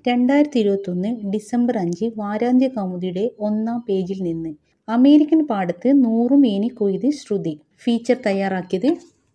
രണ്ടായിരത്തി ഇരുപത്തൊന്ന് ഡിസംബർ അഞ്ച് വാരാന്ത്യ കൗമുദിയുടെ ഒന്നാം പേജിൽ നിന്ന് അമേരിക്കൻ പാടത്ത് നൂറുമേനി കൊയ്ത് ശ്രുതി ഫീച്ചർ തയ്യാറാക്കിയത്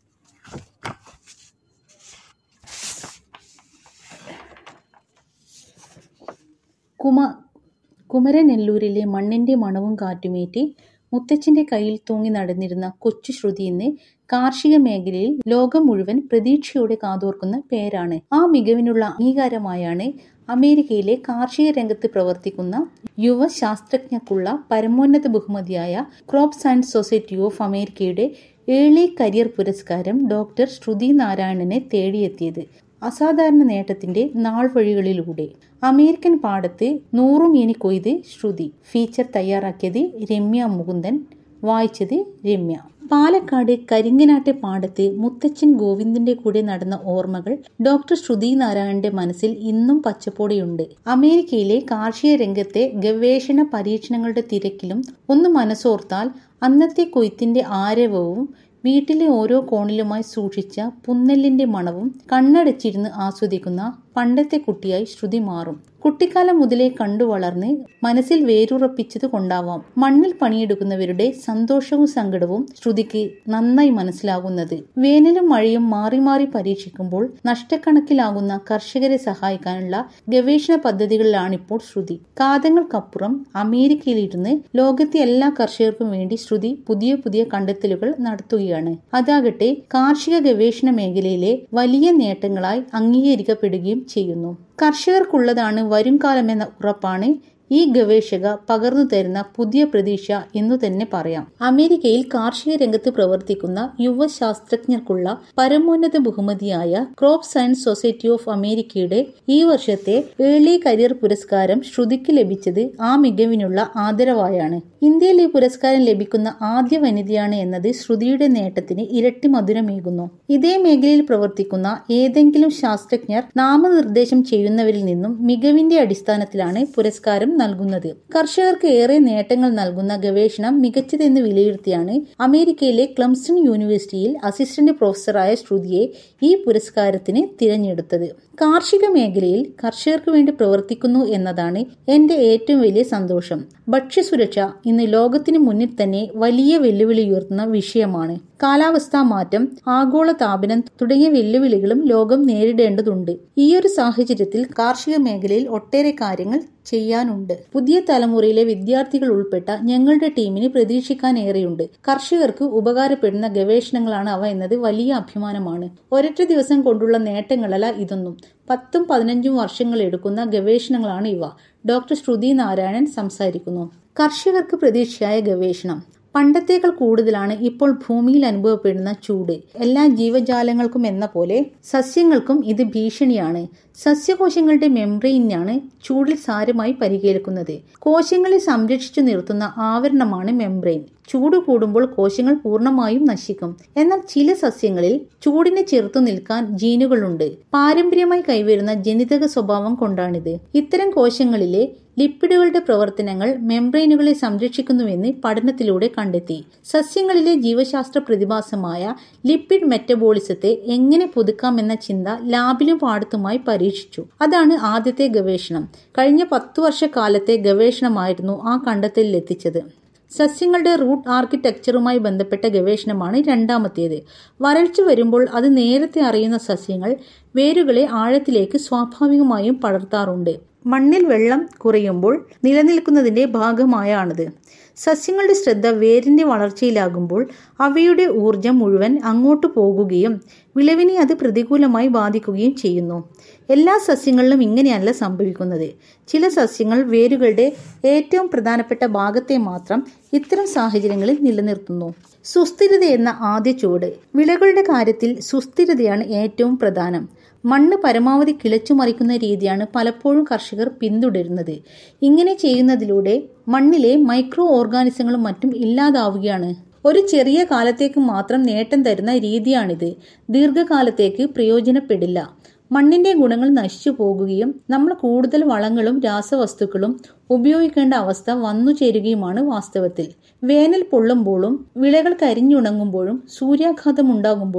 കുമ കുമരനെല്ലൂരിലെ മണ്ണിന്റെ മണവും കാറ്റുമേറ്റ് മുത്തച്ഛന്റെ കയ്യിൽ തൂങ്ങി നടന്നിരുന്ന കൊച്ചു ശ്രുതി ഇന്ന് കാർഷിക മേഖലയിൽ ലോകം മുഴുവൻ പ്രതീക്ഷയോടെ കാതോർക്കുന്ന പേരാണ് ആ മികവിനുള്ള അംഗീകാരമായാണ് അമേരിക്കയിലെ കാർഷിക രംഗത്ത് പ്രവർത്തിക്കുന്ന യുവ ശാസ്ത്രജ്ഞർക്കുള്ള പരമോന്നത ബഹുമതിയായ ക്രോപ്പ് സയൻസ് സൊസൈറ്റി ഓഫ് അമേരിക്കയുടെ ഏർലി കരിയർ പുരസ്കാരം ഡോക്ടർ ശ്രുതി നാരായണനെ തേടിയെത്തിയത് അസാധാരണ നേട്ടത്തിന്റെ നാൾവഴികളിലൂടെ അമേരിക്കൻ പാടത്ത് നൂറുമേനി കൊയ്ത് ശ്രുതി ഫീച്ചർ തയ്യാറാക്കിയത് രമ്യ മുകുന്ദൻ വായിച്ചത് രമ്യ പാലക്കാട് കരിങ്ങനാട്ടെ പാടത്ത് മുത്തച്ഛൻ ഗോവിന്ദന്റെ കൂടെ നടന്ന ഓർമ്മകൾ ഡോക്ടർ ശ്രുതി നാരായണന്റെ മനസ്സിൽ ഇന്നും പച്ചപ്പോടെയുണ്ട് അമേരിക്കയിലെ കാർഷിക രംഗത്തെ ഗവേഷണ പരീക്ഷണങ്ങളുടെ തിരക്കിലും ഒന്ന് മനസ്സോർത്താൽ അന്നത്തെ കൊയ്ത്തിന്റെ ആരവവും വീട്ടിലെ ഓരോ കോണിലുമായി സൂക്ഷിച്ച പുന്നെല്ലിന്റെ മണവും കണ്ണടച്ചിരുന്ന് ആസ്വദിക്കുന്ന പണ്ടത്തെ കുട്ടിയായി ശ്രുതി മാറും കുട്ടിക്കാലം മുതലേ കണ്ടു വളർന്ന് മനസ്സിൽ വേരുറപ്പിച്ചത് കൊണ്ടാവാം മണ്ണിൽ പണിയെടുക്കുന്നവരുടെ സന്തോഷവും സങ്കടവും ശ്രുതിക്ക് നന്നായി മനസ്സിലാകുന്നത് വേനലും മഴയും മാറി മാറി പരീക്ഷിക്കുമ്പോൾ നഷ്ടക്കണക്കിലാകുന്ന കർഷകരെ സഹായിക്കാനുള്ള ഗവേഷണ പദ്ധതികളിലാണിപ്പോൾ ശ്രുതി കാതങ്ങൾക്കപ്പുറം അമേരിക്കയിലിരുന്ന് ലോകത്തെ എല്ലാ കർഷകർക്കും വേണ്ടി ശ്രുതി പുതിയ പുതിയ കണ്ടെത്തലുകൾ നടത്തുകയാണ് അതാകട്ടെ കാർഷിക ഗവേഷണ മേഖലയിലെ വലിയ നേട്ടങ്ങളായി അംഗീകരിക്കപ്പെടുകയും ചെയ്യുന്നു കർഷകർക്കുള്ളതാണ് വരും കാലമെന്ന ഉറപ്പാണ് ഈ ഗവേഷക പകർന്നു തരുന്ന പുതിയ പ്രതീക്ഷ എന്നു തന്നെ പറയാം അമേരിക്കയിൽ കാർഷിക രംഗത്ത് പ്രവർത്തിക്കുന്ന യുവ ശാസ്ത്രജ്ഞർക്കുള്ള പരമോന്നത ബഹുമതിയായ ക്രോപ്പ് സയൻസ് സൊസൈറ്റി ഓഫ് അമേരിക്കയുടെ ഈ വർഷത്തെ ഏർലി കരിയർ പുരസ്കാരം ശ്രുതിക്ക് ലഭിച്ചത് ആ മികവിനുള്ള ആദരവായാണ് ഇന്ത്യയിൽ ഈ പുരസ്കാരം ലഭിക്കുന്ന ആദ്യ വനിതയാണ് എന്നത് ശ്രുതിയുടെ നേട്ടത്തിന് ഇരട്ടി മധുരമേകുന്നു ഇതേ മേഖലയിൽ പ്രവർത്തിക്കുന്ന ഏതെങ്കിലും ശാസ്ത്രജ്ഞർ നാമനിർദ്ദേശം ചെയ്യുന്നവരിൽ നിന്നും മികവിന്റെ അടിസ്ഥാനത്തിലാണ് പുരസ്കാരം നൽകുന്നത് കർഷകർക്ക് ഏറെ നേട്ടങ്ങൾ നൽകുന്ന ഗവേഷണം മികച്ചതെന്ന് വിലയിരുത്തിയാണ് അമേരിക്കയിലെ ക്ലംസൺ യൂണിവേഴ്സിറ്റിയിൽ അസിസ്റ്റന്റ് പ്രൊഫസറായ ശ്രുതിയെ ഈ പുരസ്കാരത്തിന് തിരഞ്ഞെടുത്തത് കാർഷിക മേഖലയിൽ കർഷകർക്ക് വേണ്ടി പ്രവർത്തിക്കുന്നു എന്നതാണ് എന്റെ ഏറ്റവും വലിയ സന്തോഷം ഭക്ഷ്യസുരക്ഷ ഇന്ന് ലോകത്തിന് മുന്നിൽ തന്നെ വലിയ വെല്ലുവിളി ഉയർത്തുന്ന വിഷയമാണ് കാലാവസ്ഥാ മാറ്റം ആഗോള താപനം തുടങ്ങിയ വെല്ലുവിളികളും ലോകം നേരിടേണ്ടതുണ്ട് ഈയൊരു സാഹചര്യത്തിൽ കാർഷിക മേഖലയിൽ ഒട്ടേറെ കാര്യങ്ങൾ ചെയ്യാനുണ്ട് പുതിയ തലമുറയിലെ വിദ്യാർത്ഥികൾ ഉൾപ്പെട്ട ഞങ്ങളുടെ ടീമിന് പ്രതീക്ഷിക്കാനേറെയുണ്ട് കർഷകർക്ക് ഉപകാരപ്പെടുന്ന ഗവേഷണങ്ങളാണ് അവ എന്നത് വലിയ അഭിമാനമാണ് ഒരൊറ്റ ദിവസം കൊണ്ടുള്ള നേട്ടങ്ങളല്ല ഇതൊന്നും പത്തും പതിനഞ്ചും വർഷങ്ങൾ എടുക്കുന്ന ഗവേഷണങ്ങളാണ് ഇവ ഡോക്ടർ ശ്രുതി നാരായണൻ സംസാരിക്കുന്നു കർഷകർക്ക് പ്രതീക്ഷയായ ഗവേഷണം പണ്ടത്തേക്കാൾ കൂടുതലാണ് ഇപ്പോൾ ഭൂമിയിൽ അനുഭവപ്പെടുന്ന ചൂട് എല്ലാ ജീവജാലങ്ങൾക്കും എന്ന പോലെ സസ്യങ്ങൾക്കും ഇത് ഭീഷണിയാണ് സസ്യകോശങ്ങളുടെ മെംബ്രെയിനാണ് ചൂടിൽ സാരമായി പരിക്കേൽക്കുന്നത് കോശങ്ങളെ സംരക്ഷിച്ചു നിർത്തുന്ന ആവരണമാണ് മെംബ്രെയിൻ ചൂട് കൂടുമ്പോൾ കോശങ്ങൾ പൂർണ്ണമായും നശിക്കും എന്നാൽ ചില സസ്യങ്ങളിൽ ചൂടിനെ ചെറുത്തു നിൽക്കാൻ ജീനുകളുണ്ട് പാരമ്പര്യമായി കൈവരുന്ന ജനിതക സ്വഭാവം കൊണ്ടാണിത് ഇത്തരം കോശങ്ങളിലെ ലിപ്പിഡുകളുടെ പ്രവർത്തനങ്ങൾ മെംബ്രെയിനുകളെ സംരക്ഷിക്കുന്നുവെന്ന് പഠനത്തിലൂടെ കണ്ടെത്തി സസ്യങ്ങളിലെ ജീവശാസ്ത്ര പ്രതിഭാസമായ ലിപ്പിഡ് മെറ്റബോളിസത്തെ എങ്ങനെ പുതുക്കാമെന്ന ചിന്ത ലാബിലും പാടത്തുമായി പരീക്ഷിച്ചു അതാണ് ആദ്യത്തെ ഗവേഷണം കഴിഞ്ഞ പത്തു വർഷക്കാലത്തെ ഗവേഷണമായിരുന്നു ആ കണ്ടെത്തലിലെത്തിച്ചത് സസ്യങ്ങളുടെ റൂട്ട് ആർക്കിടെക്ചറുമായി ബന്ധപ്പെട്ട ഗവേഷണമാണ് രണ്ടാമത്തേത് വരൾച്ച വരുമ്പോൾ അത് നേരത്തെ അറിയുന്ന സസ്യങ്ങൾ വേരുകളെ ആഴത്തിലേക്ക് സ്വാഭാവികമായും പടർത്താറുണ്ട് മണ്ണിൽ വെള്ളം കുറയുമ്പോൾ നിലനിൽക്കുന്നതിന്റെ ഭാഗമായാണിത് സസ്യങ്ങളുടെ ശ്രദ്ധ വേരിന്റെ വളർച്ചയിലാകുമ്പോൾ അവയുടെ ഊർജം മുഴുവൻ അങ്ങോട്ട് പോകുകയും വിളവിനെ അത് പ്രതികൂലമായി ബാധിക്കുകയും ചെയ്യുന്നു എല്ലാ സസ്യങ്ങളിലും ഇങ്ങനെയല്ല സംഭവിക്കുന്നത് ചില സസ്യങ്ങൾ വേരുകളുടെ ഏറ്റവും പ്രധാനപ്പെട്ട ഭാഗത്തെ മാത്രം ഇത്തരം സാഹചര്യങ്ങളിൽ നിലനിർത്തുന്നു സുസ്ഥിരത എന്ന ആദ്യ ചുവട് വിളകളുടെ കാര്യത്തിൽ സുസ്ഥിരതയാണ് ഏറ്റവും പ്രധാനം മണ്ണ് പരമാവധി കിളച്ചു മറിക്കുന്ന രീതിയാണ് പലപ്പോഴും കർഷകർ പിന്തുടരുന്നത് ഇങ്ങനെ ചെയ്യുന്നതിലൂടെ മണ്ണിലെ മൈക്രോ ഓർഗാനിസങ്ങളും മറ്റും ഇല്ലാതാവുകയാണ് ഒരു ചെറിയ കാലത്തേക്ക് മാത്രം നേട്ടം തരുന്ന രീതിയാണിത് ദീർഘകാലത്തേക്ക് പ്രയോജനപ്പെടില്ല മണ്ണിന്റെ ഗുണങ്ങൾ നശിച്ചു പോകുകയും നമ്മൾ കൂടുതൽ വളങ്ങളും രാസവസ്തുക്കളും ഉപയോഗിക്കേണ്ട അവസ്ഥ വന്നു ചേരുകയുമാണ് വാസ്തവത്തിൽ വേനൽ പൊള്ളുമ്പോഴും വിളകൾ കരിഞ്ഞുണങ്ങുമ്പോഴും സൂര്യാഘാതം ഉണ്ടാകുമ്പോഴും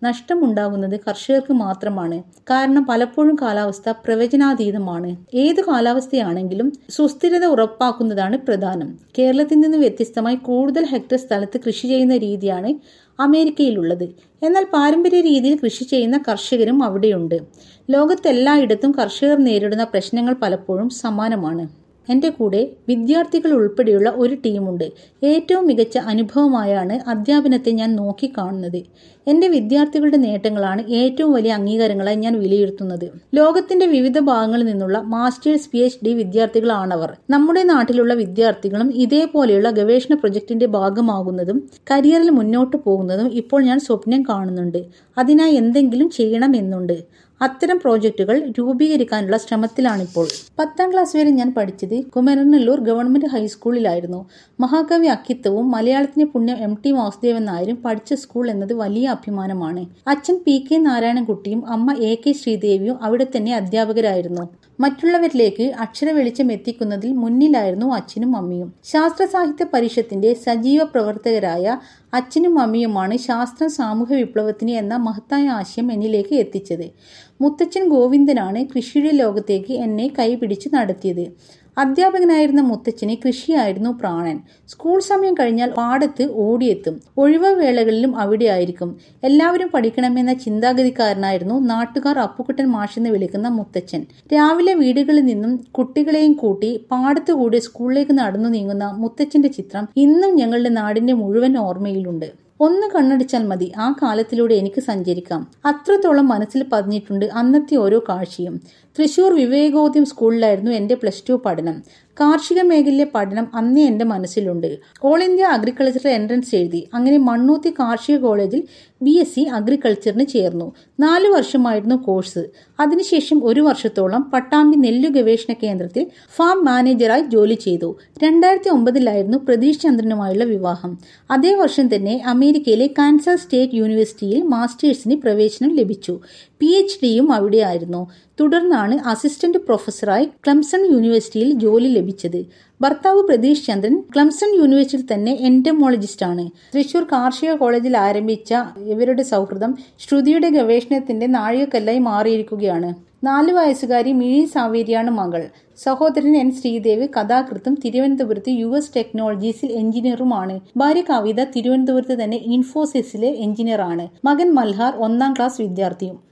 നഷ്ടമുണ്ടാകുന്നത് കർഷകർക്ക് മാത്രമാണ് കാരണം പലപ്പോഴും കാലാവസ്ഥ പ്രവചനാതീതമാണ് ഏത് കാലാവസ്ഥയാണെങ്കിലും സുസ്ഥിരത ഉറപ്പാക്കുന്നതാണ് പ്രധാനം കേരളത്തിൽ നിന്ന് വ്യത്യസ്തമായി കൂടുതൽ ഹെക്ടർ സ്ഥലത്ത് കൃഷി ചെയ്യുന്ന രീതിയാണ് അമേരിക്കയിലുള്ളത് എന്നാൽ പാരമ്പര്യ രീതിയിൽ കൃഷി ചെയ്യുന്ന കർഷകരും അവിടെയുണ്ട് ലോകത്തെല്ലായിടത്തും കർഷകർ നേരിടുന്ന പ്രശ്നങ്ങൾ പലപ്പോഴും സമാനമാണ് എൻ്റെ കൂടെ വിദ്യാർത്ഥികൾ ഉൾപ്പെടെയുള്ള ഒരു ടീമുണ്ട് ഏറ്റവും മികച്ച അനുഭവമായാണ് അധ്യാപനത്തെ ഞാൻ നോക്കിക്കാണുന്നത് എൻ്റെ വിദ്യാർത്ഥികളുടെ നേട്ടങ്ങളാണ് ഏറ്റവും വലിയ അംഗീകാരങ്ങളായി ഞാൻ വിലയിരുത്തുന്നത് ലോകത്തിന്റെ വിവിധ ഭാഗങ്ങളിൽ നിന്നുള്ള മാസ്റ്റേഴ്സ് പി എച്ച് ഡി വിദ്യാർത്ഥികളാണവർ നമ്മുടെ നാട്ടിലുള്ള വിദ്യാർത്ഥികളും ഇതേപോലെയുള്ള ഗവേഷണ പ്രൊജക്ടിന്റെ ഭാഗമാകുന്നതും കരിയറിൽ മുന്നോട്ട് പോകുന്നതും ഇപ്പോൾ ഞാൻ സ്വപ്നം കാണുന്നുണ്ട് അതിനായി എന്തെങ്കിലും ചെയ്യണമെന്നുണ്ട് അത്തരം പ്രോജക്റ്റുകൾ രൂപീകരിക്കാനുള്ള ശ്രമത്തിലാണിപ്പോൾ പത്താം ക്ലാസ് വരെ ഞാൻ പഠിച്ചത് കുമരനല്ലൂർ ഗവൺമെന്റ് ഹൈസ്കൂളിലായിരുന്നു മഹാകവി അക്കിത്തവും മലയാളത്തിന്റെ പുണ്യം എം ടി വാസുദേവൻ നായരും പഠിച്ച സ്കൂൾ എന്നത് വലിയ അഭിമാനമാണ് അച്ഛൻ പി കെ നാരായണൻകുട്ടിയും അമ്മ എ കെ ശ്രീദേവിയും അവിടെ തന്നെ അധ്യാപകരായിരുന്നു മറ്റുള്ളവരിലേക്ക് അക്ഷര വെളിച്ചം എത്തിക്കുന്നതിൽ മുന്നിലായിരുന്നു അച്ഛനും അമ്മയും ശാസ്ത്ര സാഹിത്യ പരിഷത്തിന്റെ സജീവ പ്രവർത്തകരായ അച്ഛനും അമ്മയുമാണ് ശാസ്ത്ര സാമൂഹ്യ വിപ്ലവത്തിന് എന്ന മഹത്തായ ആശയം എന്നിലേക്ക് എത്തിച്ചത് മുത്തച്ഛൻ ഗോവിന്ദനാണ് കൃഷിയുടെ ലോകത്തേക്ക് എന്നെ കൈപിടിച്ച് നടത്തിയത് അധ്യാപകനായിരുന്ന മുത്തച്ഛന് കൃഷിയായിരുന്നു പ്രാണൻ സ്കൂൾ സമയം കഴിഞ്ഞാൽ പാടത്ത് ഓടിയെത്തും ഒഴിവ് വേളകളിലും അവിടെ ആയിരിക്കും എല്ലാവരും പഠിക്കണമെന്ന ചിന്താഗതിക്കാരനായിരുന്നു നാട്ടുകാർ അപ്പുക്കുട്ടൻ മാഷെന്ന് വിളിക്കുന്ന മുത്തച്ഛൻ രാവിലെ വീടുകളിൽ നിന്നും കുട്ടികളെയും കൂട്ടി പാടത്തുകൂടി സ്കൂളിലേക്ക് നടന്നു നീങ്ങുന്ന മുത്തച്ഛന്റെ ചിത്രം ഇന്നും ഞങ്ങളുടെ നാടിന്റെ മുഴുവൻ ഓർമ്മയിലുണ്ട് ഒന്ന് കണ്ണടിച്ചാൽ മതി ആ കാലത്തിലൂടെ എനിക്ക് സഞ്ചരിക്കാം അത്രത്തോളം മനസ്സിൽ പതിഞ്ഞിട്ടുണ്ട് അന്നത്തെ ഓരോ കാഴ്ചയും തൃശൂർ വിവേകോദ്യം സ്കൂളിലായിരുന്നു എൻ്റെ പ്ലസ് ടു പഠനം കാർഷിക മേഖലയിലെ പഠനം അന്നേ എൻ്റെ മനസ്സിലുണ്ട് ഓൾ ഇന്ത്യ അഗ്രികൾച്ചറൽ എൻട്രൻസ് എഴുതി അങ്ങനെ മണ്ണൂത്തി കാർഷിക കോളേജിൽ ബി എസ് സി അഗ്രികൾച്ചറിന് ചേർന്നു നാലു വർഷമായിരുന്നു കോഴ്സ് അതിനുശേഷം ഒരു വർഷത്തോളം പട്ടാമ്പി നെല്ലു ഗവേഷണ കേന്ദ്രത്തിൽ ഫാം മാനേജറായി ജോലി ചെയ്തു രണ്ടായിരത്തി ഒമ്പതിലായിരുന്നു പ്രതീഷ് ചന്ദ്രനുമായുള്ള വിവാഹം അതേ വർഷം തന്നെ അമേരിക്കയിലെ കാൻസാസ് സ്റ്റേറ്റ് യൂണിവേഴ്സിറ്റിയിൽ മാസ്റ്റേഴ്സിന് പ്രവേശനം ലഭിച്ചു പി എച്ച് ഡിയും അവിടെയായിരുന്നു തുടർന്നാണ് അസിസ്റ്റന്റ് പ്രൊഫസറായി ക്ലംസൺ യൂണിവേഴ്സിറ്റിയിൽ ജോലി ലഭിച്ചത് ഭർത്താവ് പ്രതീഷ് ചന്ദ്രൻ ക്ലംസൺ യൂണിവേഴ്സിറ്റിയിൽ തന്നെ എന്റമോളജിസ്റ്റ് ആണ് തൃശൂർ കാർഷിക കോളേജിൽ ആരംഭിച്ച ഇവരുടെ സൗഹൃദം ശ്രുതിയുടെ ഗവേഷണത്തിന്റെ നാഴികക്കല്ലായി മാറിയിരിക്കുകയാണ് നാലു വയസ്സുകാരി മിഴി സാവേരിയാണ് മകൾ സഹോദരൻ എൻ ശ്രീദേവ് കഥാകൃത്തും തിരുവനന്തപുരത്ത് യു എസ് ടെക്നോളജീസിൽ എഞ്ചിനീയറുമാണ് ഭാര്യ കവിത തിരുവനന്തപുരത്ത് തന്നെ ഇൻഫോസിസിലെ എഞ്ചിനീയറാണ് മകൻ മൽഹാർ ഒന്നാം ക്ലാസ് വിദ്യാർത്ഥിയും